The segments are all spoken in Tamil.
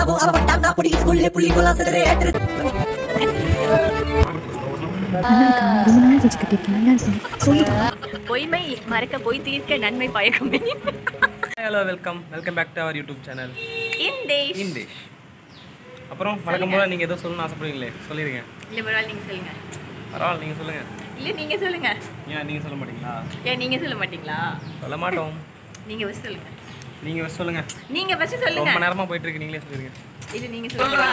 சீனாவும் அவ வட்டான் அப்படி ஸ்கூல்ல புள்ளி குலாம் சிதறே ஏற்று ரொம்ப நாள் வச்சு கட்டிருக்கேன் நல்லா இருக்கும் சொல்லுங்க பொய்மை மறக்க பொய் தீர்க்க நன்மை பயக்குமே hello welcome welcome back to our YouTube channel இண்டேஷ் இந்திஷ் அப்புறம் வழக்கம் போல நீங்கள் எதோ சொல்லணும்னு ஆசைப்படுவீங்களே சொல்லிடுங்க இல்ல பரவாயில்ல நீங்க சொல்லுங்க பரவாயில்ல நீங்கள் சொல்லுங்கள் இல்ல நீங்க சொல்லுங்க ஏன் நீங்கள் சொல்ல மாட்டீங்களா ஏன் நீங்க சொல்ல மாட்டீங்களா சொல்ல மாட்டோம் நீங்க ஃபர்ஸ்ட் சொல்லுங்க நீங்கள் ஃபஸ்ட் சொல்லுங்கள் நீங்க ஃபர்ஸ்ட் சொல்லுங்க ரொம்ப நேரமாக போயிட்டு இருக்கு நீங்களே சொல்லிடுங்க இல்ல நீங்க சொல்லுங்க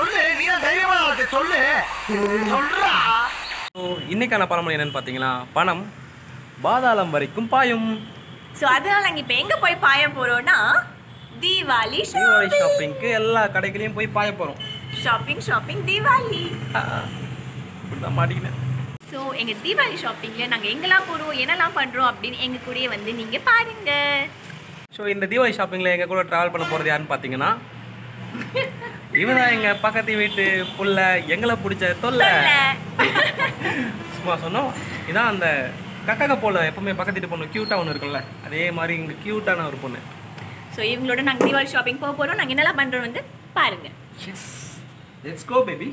ஸோ இன்னைக்கான பழமொழி என்னன்னு பார்த்தீங்கன்னா பணம் பாதாளம் வரைக்கும் பாயும் சோ அதனால நாங்க இப்ப எங்க போய் பாய போறோம்னா தீபாவளி தீபாவளி ஷாப்பிங்க்கு எல்லா கடைகளையும் போய் பாய போகிறோம் ஷாப்பிங் ஷாப்பிங் தீபாவளி இப்படிதான் மாட்டிக்கினேன் ஸோ எங்க தீபாவளி ஷாப்பிங்ல நாங்க எங்கெல்லாம் போறோம் என்னெல்லாம் பண்றோம் அப்படின்னு எங்க கூடயே வந்து நீங்க பாருங்க ஸோ இந்த தீபாவளி ஷாப்பிங்கில் எங்கள் கூட ட்ராவல் பண்ண போகிறது யாருன்னு பார்த்தீங்கன்னா இவன் எங்கள் பக்கத்து வீட்டு புள்ள எங்களை பிடிச்ச தொல்லை சும்மா சொன்னோம் இதான் அந்த கக்கக போல எப்பவுமே பக்கத்து வீட்டு பொண்ணு க்யூட்டாக ஒன்று இருக்கும்ல அதே மாதிரி இங்கே க்யூட்டான ஒரு பொண்ணு ஸோ இவங்களோட நாங்க தீபாவளி ஷாப்பிங் போக போறோம் நாங்க என்னெல்லாம் பண்றோம் வந்து பாருங்க லெட்ஸ் கோ பேபி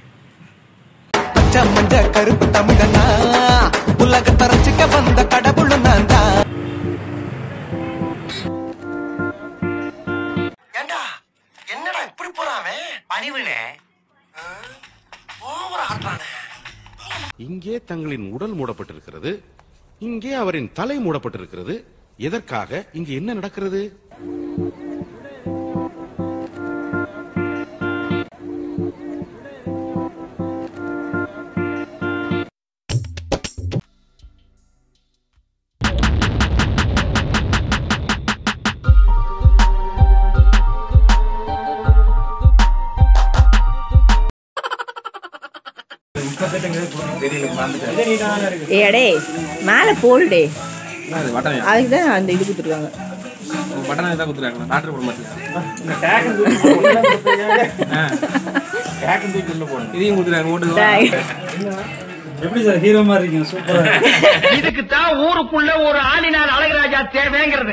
பச்சை மஞ்ச கருப்பு தமிழனா உலக தரச்சிக்க வந்த கடவுள் நான் தான் ஏண்டா என்னடா இப்படி போறாமே பணிவுனே ஓவர ஆட்டுறானே இங்கே தங்களின் உடல் மூடப்பட்டிருக்கிறது இங்கே அவரின் தலை மூடப்பட்டிருக்கிறது எதற்காக இங்கு என்ன நடக்கிறது ஏடே மேலே போடுடே பட்டன் அதுக்கு தான் அந்த இது கொடுத்துருக்காங்க பட்டன் தான் கொடுத்துருக்காங்க டாக்டர் போட மாட்டேன் இதையும் கொடுத்துருக்காங்க ஓட்டு எப்படி சார் ஹீரோ மாதிரி இருக்கீங்க சூப்பரா இதுக்கு தான் ஊருக்குள்ள ஒரு ஆளினார் அழகராஜா தேவைங்கிறது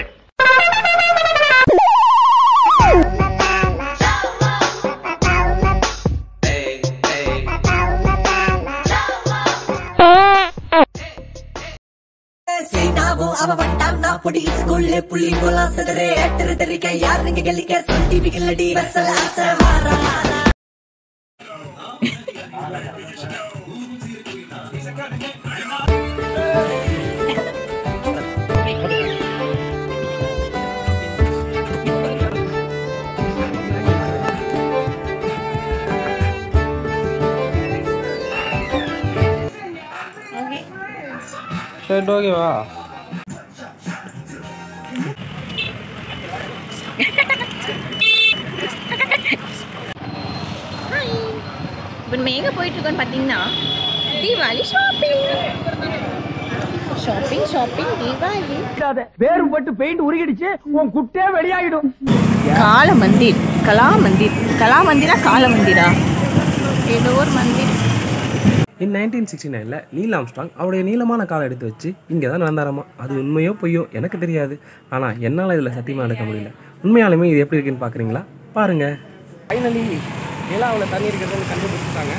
சீனாவும் அவ வட்டான் அப்படி ஸ்கூல்ல புள்ளி குலாம் சிதறே ஏற்று தெரிக்க யார் நீங்க கல்லிக்க சொல் டிவி கில்லடி வெசல் ஆசை வாரா சரி ஓகேவா இப்போ நம்ம எங்கே போயிட்டுருக்கோன்னு பார்த்தீங்கன்னா Deepavali shopping shopping shopping Deepavali வேறு பட்டு பெயிண்ட் உருகிடுச்சு உன் குட்டே வெளியாயிடும் கால மந்திர் கலா மந்திர் கலா மந்திரா கால மந்திரா ஏதோ ஒரு மந்திர் இன் நைன்டீன் சிக்ஸ்டி நைனில் நீல் ஆம்ஸ்டாங் அவருடைய நீளமான காலை எடுத்து வச்சு இங்கே தான் நடந்தாராமா அது உண்மையோ பொய்யோ எனக்கு தெரியாது ஆனால் என்னால் இதில் சத்தியமாக எடுக்க முடியல உண்மையாலுமே இது எப்படி இருக்குன்னு பார்க்குறீங்களா பாருங்க ஃபைனலி நிலாவில் தண்ணி இருக்கிறதுன்னு கண்டுபிடிச்சிட்டாங்க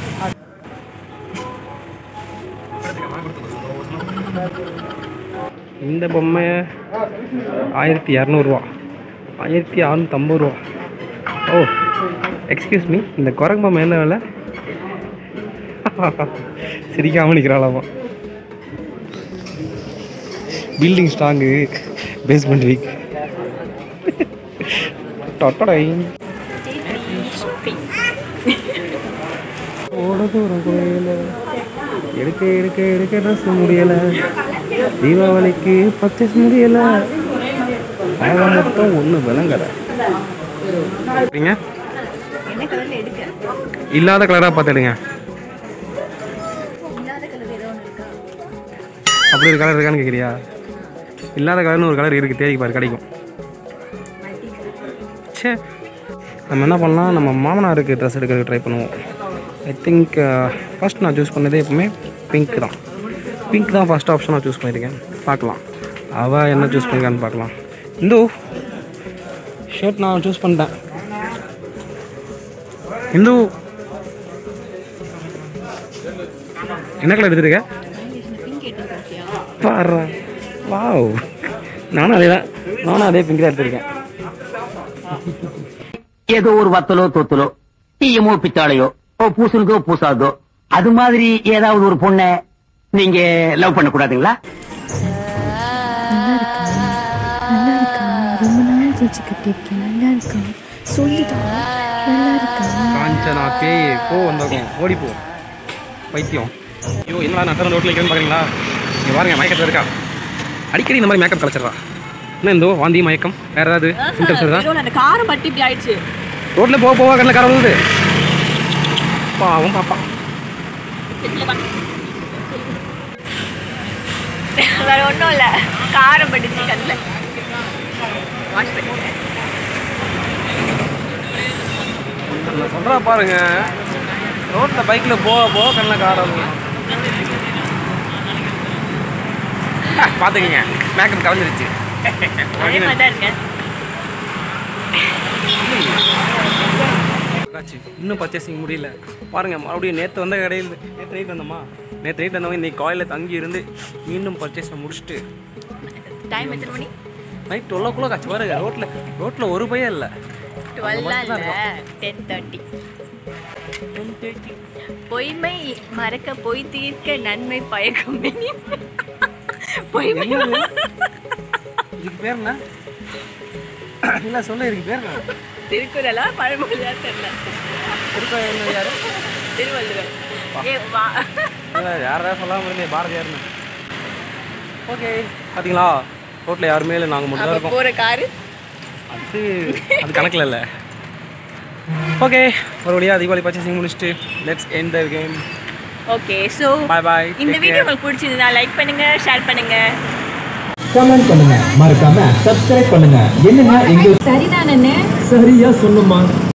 இந்த பொம்மை ஆயிரத்தி இரநூறுவா ஆயிரத்தி அறநூற்றம்பது ரூபா ஓ எக்ஸ்கியூஸ் மீ இந்த குரங்கு பொம்மை என்ன விலை சிரிக்காம நிற்கிறாளாமா பில்டிங் ஸ்ட்ராங்கு பேஸ்மெண்ட் வீக் டொட்டடை ஷாப்பிங் ஓட தூரம் கோயில எடுக்க எடுக்க எடுக்க ட்ரெஸ் முடியலை தீபாவளிக்கு பர்ச்சேஸ் முடியலை ஆக மொத்தம் ஒன்று விளங்கலை என்ன கலரில் எடுக்க இல்லாத கலராக பார்த்துடுங்க இல்லாத கலர் ஏதோ ஒன்று இருக்கா அப்படி ஒரு கலர் இருக்கான்னு கேட்குறியா இல்லாத கலர்னு ஒரு கலர் இருக்குது தேடி பாரு கிடைக்கும் சே நம்ம என்ன பண்ணலாம் நம்ம மாமனாருக்கு ட்ரெஸ் எடுக்கிறதுக்கு ட்ரை பண்ணுவோம் ஐ திங்க் ஃபர்ஸ்ட் நான் சூஸ் பண்ணதே எப்பவுமே பிங்க் தான் பிங்க் தான் ஃபர்ஸ்ட் ஆப்ஷன் நான் சூஸ் பண்ணியிருக்கேன் பார்க்கலாம் அவள் என்ன சூஸ் பண்ணிருக்கான்னு பார்க்கலாம் இந்து ஷர்ட் நான் சூஸ் பண்ணிட்டேன் இந்து என்ன கலர் எடுத்துருக்க பாரு வாவ் நானும் அதே தான் நானும் அதே பிங்க் தான் எடுத்திருக்கேன் ஏதோ ஒரு வத்தலோ தொத்தலோ தீயமோ பித்தாளையோ ஓ பூசணுக்கோ பூசாதோ அது மாதிரி ஏதாவது ஒரு பொண்ணை நீங்க லவ் பண்ண கூடாதுங்களா நல்லா இருக்கா ரொம்ப நாள் கழிச்சு கட்டியிருக்கேன் நல்லா இருக்கா சொல்லிட்டா நல்லா இருக்கா காஞ்சனா பேய் போ வந்தோம் ஓடி போ பைத்தியம் ஐயோ என்னடா நட்டர் ரோட்டில் இருக்கிறேன்னு பார்க்குறீங்களா இங்கே பாருங்க மயக்கத்தில் இருக்கா அடிக்கடி இந்த மாதிரி மேக்கப் கலைச்சிடுறா என்ன இந்தோ வாந்தி மயக்கம் வேற ஏதாவது சிம்டம்ஸ் வருதா அந்த காரம் பட்டி இப்படி ஆயிடுச்சு ரோட்டில் போக போக கண்ணில் காரம் வருது பாவம் பாப்பா வேற ஒன்றும் இல்லை காரம் பட்டுச்சு கல்ல வாஷ் பண்ணிட்டேன் நான் சொல்கிறா பாருங்க ரோட்டில் பைக்கில் போக போக கண்ணில் காரம் பார்த்துக்கங்க மேக்கப் கலந்துருச்சு அதே மாதிரி தான் இருக்கேன் ஆச்சு இன்னும் பர்ச்சேசிங் முடியல பாருங்க மறுபடியும் நேற்று வந்த கடையில் நேற்று நைட் வந்தோமா நேற்று நைட் வந்தவங்க இன்னைக்கு காலையில் தங்கி இருந்து மீண்டும் பர்ச்சேஸை முடிச்சுட்டு டைம் எத்தனை மணி நைட் டுவெல் ஓ கிளாக் ஆச்சு பாருங்க ரோட்டில் ரோட்டில் ஒரு பையன் இல்லை டுவெல்லாம் இல்லை டென் தேர்ட்டி பொய்மை மறக்க பொய் தீர்க்க நன்மை பயக்கும் பொய்மை இதுக்கு பேர் என்ன இல்லை சொல்ல இதுக்கு பேர் என்ன திருக்குறளா பழமொழியா தெரியல திருக்கோயில் யார் திருவள்ளுவர் ஏ வா யாரா சொல்லாமல் இருந்தே பாரதியார்னு ஓகே பார்த்தீங்களா ரோட்டில் யாருமே இல்லை நாங்கள் மட்டும் தான் அப்ப இருக்கோம் போற காரு அது அது கணக்கில் இல்லை ஓகே ஒரு வழியாக தீபாவளி பர்ச்சேசிங் முடிச்சுட்டு let's end the game okay so bye bye இந்த வீடியோ உங்களுக்கு பிடிச்சிருந்தா லைக் பண்ணுங்க ஷேர் பண்ணுங்க கமெண்ட் பண்ணுங்க மறக்காம சப்ஸ்கிரைப் பண்ணுங்க என்னங்க எங்க சரிதானே சரியா சொல்லுமா